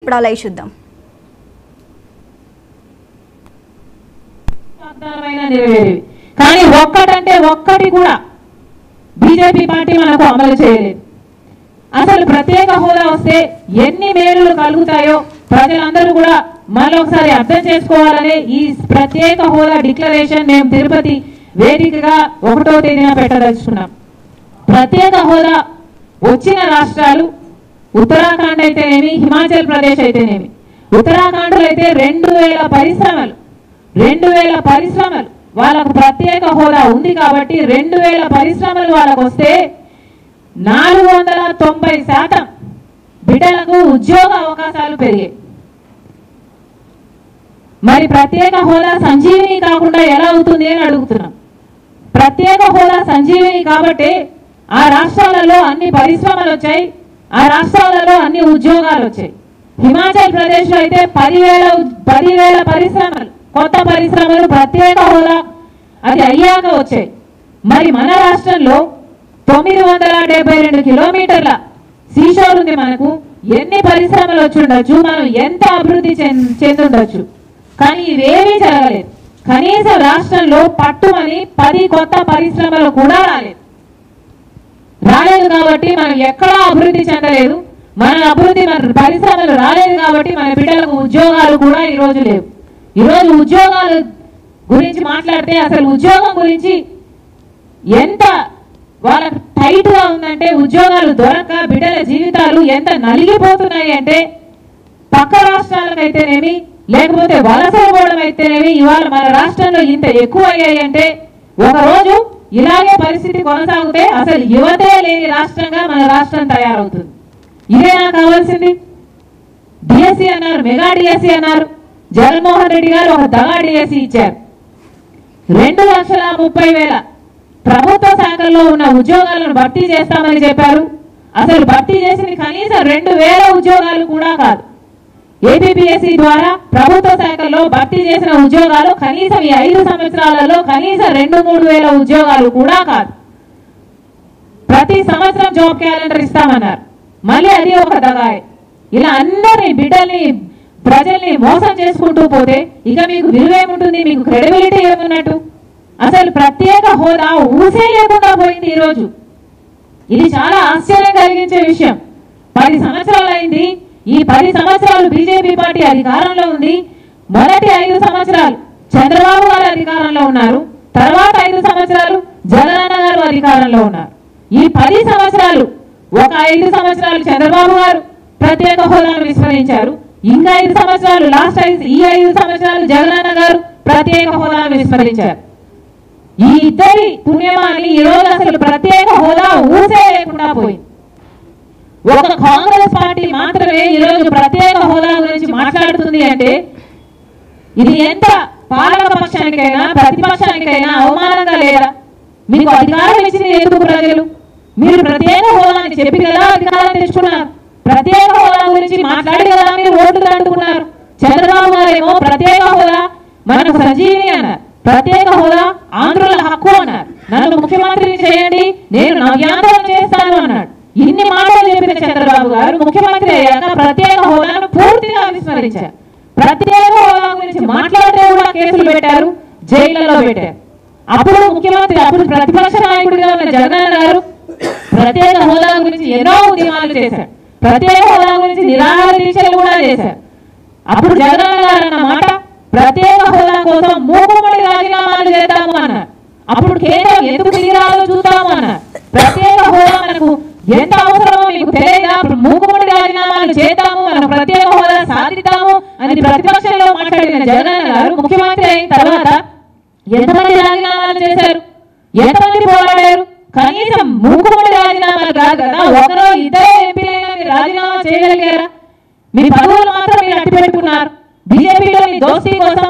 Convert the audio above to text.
ఇప్పుడు అలా చూద్దాం వాగ్దానమైన నెరవేరేవి కానీ ఒక్కటంటే ఒక్కటి కూడా బీజేపీ పార్టీ మనకు అమలు చేయలేదు అసలు ప్రత్యేక హోదా వస్తే ఎన్ని మేలులు కలుగుతాయో ప్రజలందరూ కూడా మరొకసారి అర్థం చేసుకోవాలనే ఈ ప్రత్యేక హోదా డిక్లరేషన్ మేము తిరుపతి వేదికగా ఒకటో తేదీన పెట్టదలుచుకున్నాం ప్రత్యేక హోదా వచ్చిన రాష్ట్రాలు ఉత్తరాఖండ్ అయితేనేమి హిమాచల్ ప్రదేశ్ అయితేనేమి ఉత్తరాఖండ్లో అయితే రెండు వేల పరిశ్రమలు రెండు వేల పరిశ్రమలు వాళ్ళకు ప్రత్యేక హోదా ఉంది కాబట్టి రెండు వేల పరిశ్రమలు వాళ్ళకు వస్తే నాలుగు వందల తొంభై శాతం బిడ్డలకు ఉద్యోగ అవకాశాలు పెరిగాయి మరి ప్రత్యేక హోదా సంజీవిని కాకుండా ఎలా అవుతుంది అని అడుగుతున్నాం ప్రత్యేక హోదా సంజీవిని కాబట్టి ఆ రాష్ట్రాలలో అన్ని పరిశ్రమలు వచ్చాయి ఆ రాష్ట్రాలలో అన్ని ఉద్యోగాలు వచ్చాయి హిమాచల్ ప్రదేశ్ లో అయితే పదివేల ఉ- పదివేల పరిశ్రమలు కొత్త పరిశ్రమలు ప్రత్యేక హోదా అది అయ్యాక వచ్చాయి మరి మన రాష్ట్రంలో తొమ్మిది వందల డెబ్బై రెండు కిలోమీటర్ల సీషోర్ ఉంది మనకు ఎన్ని పరిశ్రమలు వచ్చి ఉండొచ్చు మనం ఎంత అభివృద్ధి చెంద- చెందుండొచ్చు కానీ ఇవేమీ జరగలేదు కనీసం రాష్ట్రంలో పట్టుమని పది కొత్త పరిశ్రమలు కూడా రాలేదు రాలేదు కాబట్టి మనం ఎక్కడా అభివృద్ధి చెందలేదు మన అభివృద్ధి మన పరిశ్రమలు రాలేదు కాబట్టి మన బిడ్డలకు ఉద్యోగాలు కూడా ఈ రోజు లేవు ఈ రోజు ఉద్యోగాలు గురించి మాట్లాడితే అసలు ఉద్యోగం గురించి ఎంత వాళ్ళకు టైట్ గా ఉందంటే ఉద్యోగాలు దొరక్క బిడ్డల జీవితాలు ఎంత నలిగిపోతున్నాయి అంటే పక్క రాష్ట్రాలకైతేనేమి లేకపోతే వలసలు పోవడం అయితేనేమి ఇవాళ మన రాష్ట్రంలో ఇంత ఎక్కువ అయ్యాయి అంటే ఒక రోజు ఇలాగే పరిస్థితి కొనసాగితే అసలు యువతే లేని రాష్ట్రంగా మన రాష్ట్రం తయారవుతుంది ఇదేనా కావాల్సింది డిఎస్సి అన్నారు మెగా డిఎస్సి అన్నారు జగన్మోహన్ రెడ్డి గారు ఒక దగా డిఎస్సి ఇచ్చారు రెండు లక్షల ముప్పై వేల ప్రభుత్వ శాఖల్లో ఉన్న ఉద్యోగాలను భర్తీ చేస్తామని చెప్పారు అసలు భర్తీ చేసింది కనీసం రెండు వేల ఉద్యోగాలు కూడా కాదు ఏపీపీఎస్సీ ద్వారా ప్రభుత్వ శాఖల్లో భర్తీ చేసిన ఉద్యోగాలు కనీసం ఈ ఐదు సంవత్సరాలలో కనీసం రెండు మూడు వేల ఉద్యోగాలు కూడా కాదు ప్రతి సంవత్సరం జాబ్ క్యాలెండర్ ఇస్తామన్నారు మళ్ళీ అది ఒక దగాయ్ ఇలా అందరినీ బిడ్డల్ని ప్రజల్ని మోసం చేసుకుంటూ పోతే ఇక మీకు విలువేముంటుంది మీకు క్రెడిబిలిటీ ఏమున్నట్టు అసలు ప్రత్యేక హోదా ఊసే లేకుండా పోయింది ఈరోజు ఇది చాలా ఆశ్చర్యం కలిగించే విషయం పది సంవత్సరాలు అయింది ఈ పది సంవత్సరాలు బీజేపీ పార్టీ అధికారంలో ఉంది మొదటి ఐదు సంవత్సరాలు చంద్రబాబు గారు అధికారంలో ఉన్నారు తర్వాత ఐదు సంవత్సరాలు జగనన్న గారు అధికారంలో ఉన్నారు ఈ పది సంవత్సరాలు ఒక ఐదు సంవత్సరాలు చంద్రబాబు గారు ప్రత్యేక హోదాను విస్మరించారు ఇంకా ఐదు సంవత్సరాలు లాస్ట్ ఐదు ఈ ఐదు సంవత్సరాలు జగనన్న గారు ప్రత్యేక హోదాను విస్మరించారు ఈ ఇద్దరి పుణ్యమాని ఈ రోజు అసలు ప్రత్యేక హోదా ఊసే లేకుండా పోయింది ఒక కాంగ్రెస్ పార్టీ మాత్రమే ఈ రోజు ప్రత్యేక హోదా గురించి మాట్లాడుతుంది అంటే ఇది ఎంత పాలక పక్షానికైనా ప్రతిపక్షానికైనా అవమానంగా లేదా మీకు అధికారం ఇచ్చింది ఎందుకు ప్రజలు మీరు ప్రత్యేక హోదాని చెప్పి కదా అధికారం తెచ్చుకున్నారు ప్రత్యేక హోదా గురించి మాట్లాడి కదా మీరు ఓట్లు దండుకున్నారు చంద్రబాబు గారేమో ప్రత్యేక హోదా మనకు సంజీవిని అన్నారు ప్రత్యేక హోదా ఆంధ్రుల హక్కు అన్నారు నన్ను ముఖ్యమంత్రిని చేయండి నేను నవ్యాంధ్రం చేస్తాను అన్నాడు ఇన్ని మాటలు చెప్పిన చంద్రబాబు గారు ముఖ్యమంత్రి అయ్యాక ప్రత్యేక హోదాను పూర్తిగా విస్మరించారు ప్రత్యేక హోదా గురించి మాట్లాడితే కూడా కేసులు పెట్టారు జైళ్లలో పెట్టారు అప్పుడు ముఖ్యమంత్రి అప్పుడు ప్రతిపక్ష నాయకుడిగా ఉన్న జగన్ గారు ప్రత్యేక హోదా గురించి ఎన్నో ఉద్యమాలు చేశారు ప్రత్యేక హోదా గురించి నిరాహార దీక్షలు కూడా చేశారు అప్పుడు జగన్ గారు అన్న మాట ప్రత్యేక హోదా కోసం మూకుమ్మడి రాజీనామాలు చేద్దాము అన్నారు అప్పుడు కేంద్రం ఎందుకు దిగిరాలో చూద్దాము అన్నారు ప్రత్యేక హోదా మనకు ఎంత అవసరమో మీకు తెలియదా మూకుమ్మడి రాజీనామాలు చేద్దాము మనం ప్రత్యేక హోదా సాధిద్దాము అని ప్రతిపక్షంలో మాట్లాడిన జగన్ గారు ముఖ్యమంత్రి అయిన తర్వాత ఎంతమంది రాజీనామాలు చేశారు ఎంతమంది పోరాడారు కనీసం మూకుమ్మడి రాజీనామాలు కాదు కదా ఒకరో ఇద్దరు ఎంపీలైనా మీరు రాజీనామా చేయగలిగారా మీ పదవులు మాత్రం మీరు అట్టి పెట్టుకున్నారు బీజేపీలో మీ దోస్తీ కోసం